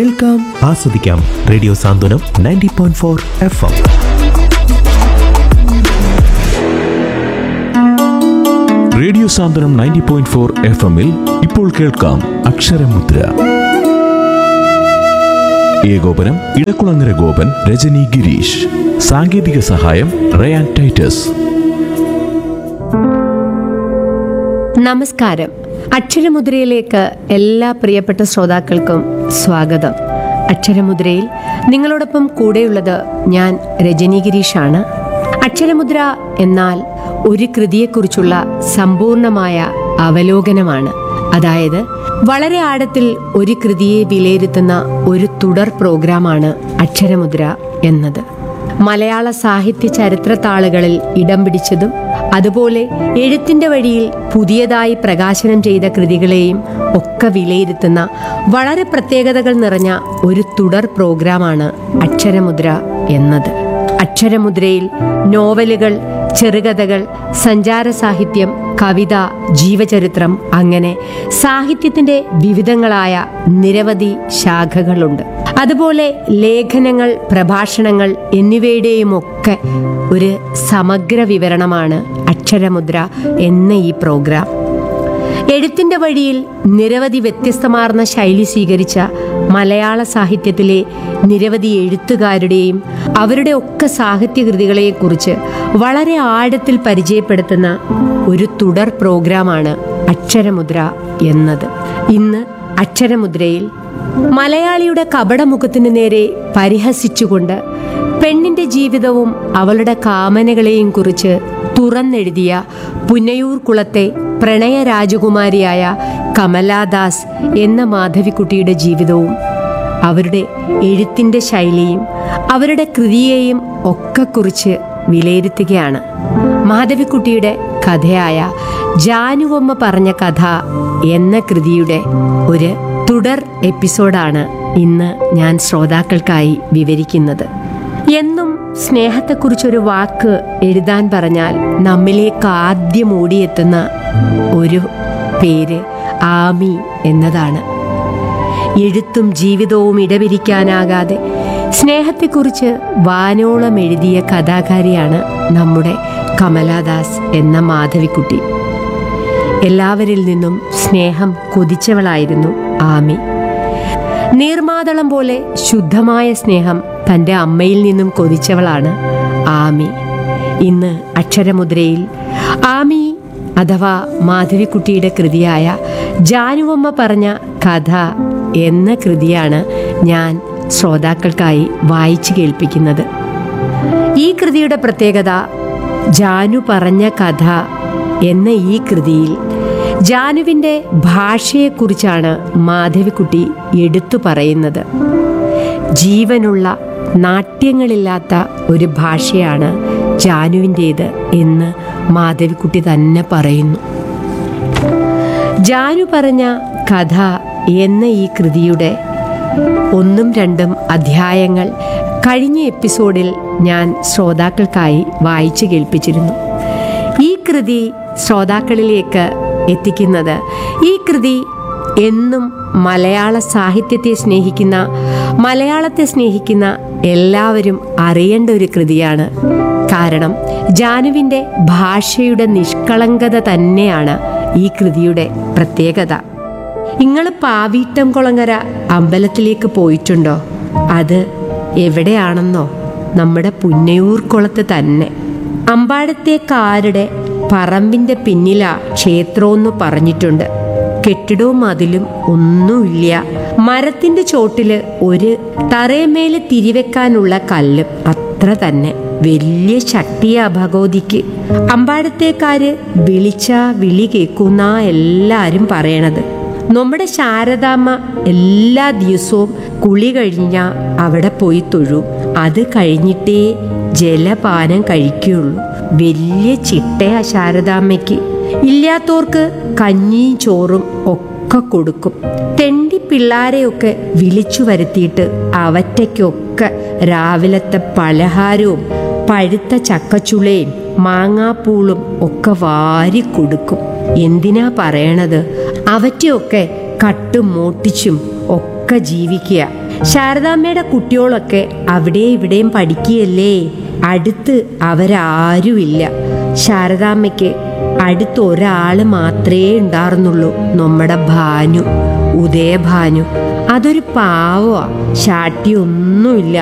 കേൾക്കാം ആസ്വദിക്കാം radio Santhwanam ninety point four F M radio Santhwanam ninety point four F എമ്മിൽ ഇപ്പോൾ കേൾക്കാം അക്ഷരമുദ്ര ഏകോപനം ഇടക്കുളങ്ങര ഗോപൻ രജനി ഗിരീഷ് സാങ്കേതിക സഹായം റയാൻ ടൈറ്റസ് നമസ്കാരം അക്ഷരമുദ്രയിലേക്ക് എല്ലാ പ്രിയപ്പെട്ട ശ്രോതാക്കൾക്കും സ്വാഗതം അക്ഷരമുദ്രയിൽ നിങ്ങളോടൊപ്പം കൂടെയുള്ളത് ഞാൻ രജനി ഗിരീഷാണ് അക്ഷരമുദ്ര എന്നാൽ ഒരു കൃതിയെക്കുറിച്ചുള്ള സമ്പൂർണമായ അവലോകനമാണ് അതായത് വളരെ ആഴത്തിൽ ഒരു കൃതിയെ വിലയിരുത്തുന്ന ഒരു തുടർ പ്രോഗ്രാമാണ് അക്ഷരമുദ്ര എന്നത് മലയാള സാഹിത്യ ചരിത്ര താളുകളിൽ ഇടം പിടിച്ചതും അതുപോലെ എഴുത്തിന്റെ വഴിയിൽ പുതിയതായി പ്രകാശനം ചെയ്ത കൃതികളെയും ഒക്കെ വിലയിരുത്തുന്ന വളരെ പ്രത്യേകതകൾ നിറഞ്ഞ ഒരു തുടർ പ്രോഗ്രാമാണ് അക്ഷരമുദ്ര എന്നത് അക്ഷരമുദ്രയിൽ നോവലുകൾ ചെറുകഥകൾ സഞ്ചാര സാഹിത്യം കവിത ജീവചരിത്രം അങ്ങനെ സാഹിത്യത്തിന്റെ വിവിധങ്ങളായ നിരവധി ശാഖകളുണ്ട് അതുപോലെ ലേഖനങ്ങൾ പ്രഭാഷണങ്ങൾ എന്നിവയുടെയും ഒക്കെ ഒരു സമഗ്ര വിവരണമാണ് അക്ഷരമുദ്ര എന്ന ഈ പ്രോഗ്രാം എഴുത്തിന്റെ വഴിയിൽ നിരവധി വ്യത്യസ്തമാർന്ന ശൈലി സ്വീകരിച്ച മലയാള സാഹിത്യത്തിലെ നിരവധി എഴുത്തുകാരുടെയും അവരുടെ ഒക്കെ സാഹിത്യകൃതികളെയും കുറിച്ച് വളരെ ആഴത്തിൽ പരിചയപ്പെടുത്തുന്ന ഒരു തുടർ പ്രോഗ്രാമാണ് അക്ഷരമുദ്ര എന്നത് ഇന്ന് അക്ഷരമുദ്രയിൽ മലയാളിയുടെ കപടമുഖത്തിന് നേരെ പരിഹസിച്ചുകൊണ്ട് പെണ്ണിന്റെ ജീവിതവും അവളുടെ കാമനകളെയും കുറിച്ച് തുറന്നെഴുതിയ പുന്നയൂർ കുളത്തെ പ്രണയ രാജകുമാരിയായ കമലാദാസ് എന്ന മാധവിക്കുട്ടിയുടെ ജീവിതവും അവരുടെ എഴുത്തിന്റെ ശൈലിയും അവരുടെ കൃതിയെയും ഒക്കെ കുറിച്ച് വിലയിരുത്തുകയാണ് മാധവിക്കുട്ടിയുടെ കഥയായ ജാനുവമ്മ പറഞ്ഞ കഥ എന്ന കൃതിയുടെ ഒരു തുടർ എപ്പിസോഡാണ് ഇന്ന് ഞാൻ ശ്രോതാക്കൾക്കായി വിവരിക്കുന്നത് എന്നും സ്നേഹത്തെക്കുറിച്ചൊരു വാക്ക് എഴുതാൻ പറഞ്ഞാൽ നമ്മിലേക്ക് ആദ്യം ഓടിയെത്തുന്ന ഒരു പേര് ആമി എന്നതാണ് എഴുത്തും ജീവിതവും ഇടപിരിക്കാനാകാതെ സ്നേഹത്തെക്കുറിച്ച് വാനോളം എഴുതിയ കഥാകാരിയാണ് നമ്മുടെ കമലാദാസ് എന്ന മാധവിക്കുട്ടി എല്ലാവരിൽ നിന്നും സ്നേഹം കൊതിച്ചവളായിരുന്നു ആമി നീർമാതളം പോലെ ശുദ്ധമായ സ്നേഹം തൻ്റെ അമ്മയിൽ നിന്നും കൊതിച്ചവളാണ് ആമി ഇന്ന് അക്ഷരമുദ്രയിൽ ആമി അഥവാ മാധവിക്കുട്ടിയുടെ കൃതിയായ ജാനുവമ്മ പറഞ്ഞ കഥ എന്ന കൃതിയാണ് ഞാൻ ശ്രോതാക്കൾക്കായി വായിച്ചു കേൾപ്പിക്കുന്നത് ഈ കൃതിയുടെ പ്രത്യേകത ജാനു പറഞ്ഞ കഥ എന്ന ഈ കൃതിയിൽ ജാനുവിൻ്റെ ഭാഷയെക്കുറിച്ചാണ് മാധവിക്കുട്ടി എടുത്തു പറയുന്നത് ജീവനുള്ള നാട്യങ്ങളില്ലാത്ത ഒരു ഭാഷയാണ് ജാനുവിൻ്റേത് എന്ന് മാധവിക്കുട്ടി തന്നെ പറയുന്നു ജാനു പറഞ്ഞ കഥ എന്ന ഈ കൃതിയുടെ ഒന്നും രണ്ടും അധ്യായങ്ങൾ കഴിഞ്ഞ എപ്പിസോഡിൽ ഞാൻ ശ്രോതാക്കൾക്കായി വായിച്ചു കേൾപ്പിച്ചിരുന്നു ഈ കൃതി ശ്രോതാക്കളിലേക്ക് എത്തിക്കുന്നത് ഈ കൃതി എന്നും മലയാള സാഹിത്യത്തെ സ്നേഹിക്കുന്ന മലയാളത്തെ സ്നേഹിക്കുന്ന എല്ലാവരും അറിയേണ്ട ഒരു കൃതിയാണ് കാരണം ജാനുവിൻ്റെ ഭാഷയുടെ നിഷ്കളങ്കത തന്നെയാണ് ഈ കൃതിയുടെ പ്രത്യേകത നിങ്ങൾ പാവീട്ടം കുളങ്ങര അമ്പലത്തിലേക്ക് പോയിട്ടുണ്ടോ അത് എവിടെയാണെന്നോ നമ്മുടെ പുന്നയൂർ കുളത്ത് തന്നെ അമ്പാടത്തേക്കാരുടെ പറമ്പിന്റെ പിന്നിലാ ക്ഷേത്രമെന്ന് പറഞ്ഞിട്ടുണ്ട് കെട്ടിടവും അതിലും ഒന്നുമില്ല മരത്തിന്റെ ചോട്ടില് ഒരു തറയമേല് തിരിവെക്കാനുള്ള കല്ലും അത്ര തന്നെ വലിയ ശക്തിയാ ഭഗവതിക്ക് അമ്പാടത്തേക്കാര് വിളിച്ച വിളി കേൾക്കുന്ന എല്ലാരും പറയണത് നമ്മുടെ ശാരദാമ്മ എല്ലാ ദിവസവും കുളി കഴിഞ്ഞ അവിടെ പോയി തൊഴു അത് കഴിഞ്ഞിട്ടേ ജലപാനം കഴിക്കുകയുള്ളൂ വലിയ ചിട്ടയാ ശാരദാമ്മയ്ക്ക് ഇല്ലാത്തോർക്ക് കഞ്ഞിയും ചോറും ഒക്കെ കൊടുക്കും തെണ്ടി പിള്ളാരെയൊക്കെ വിളിച്ചു വരുത്തിയിട്ട് അവറ്റയ്ക്കൊക്കെ രാവിലത്തെ പലഹാരവും പഴുത്ത ചക്കച്ചുളയും മാങ്ങാപ്പൂളും ഒക്കെ വാരി കൊടുക്കും എന്തിനാ പറയണത് അവറ്റയൊക്കെ കട്ടും മോട്ടിച്ചും ഒക്കെ ജീവിക്കുക ശാരദാമ്മയുടെ കുട്ടികളൊക്കെ അവിടെ ഇവിടെയും പഠിക്കുകയല്ലേ അടുത്ത് അവരാരുമില്ല ശാരദാമ്മയ്ക്ക് അടുത്ത് ഒരാൾ മാത്രമേ ഉണ്ടായിരുന്നുള്ളൂ നമ്മുടെ ഭാനു ഉദയഭാനു അതൊരു പാവ ശാട്ടിയൊന്നുമില്ല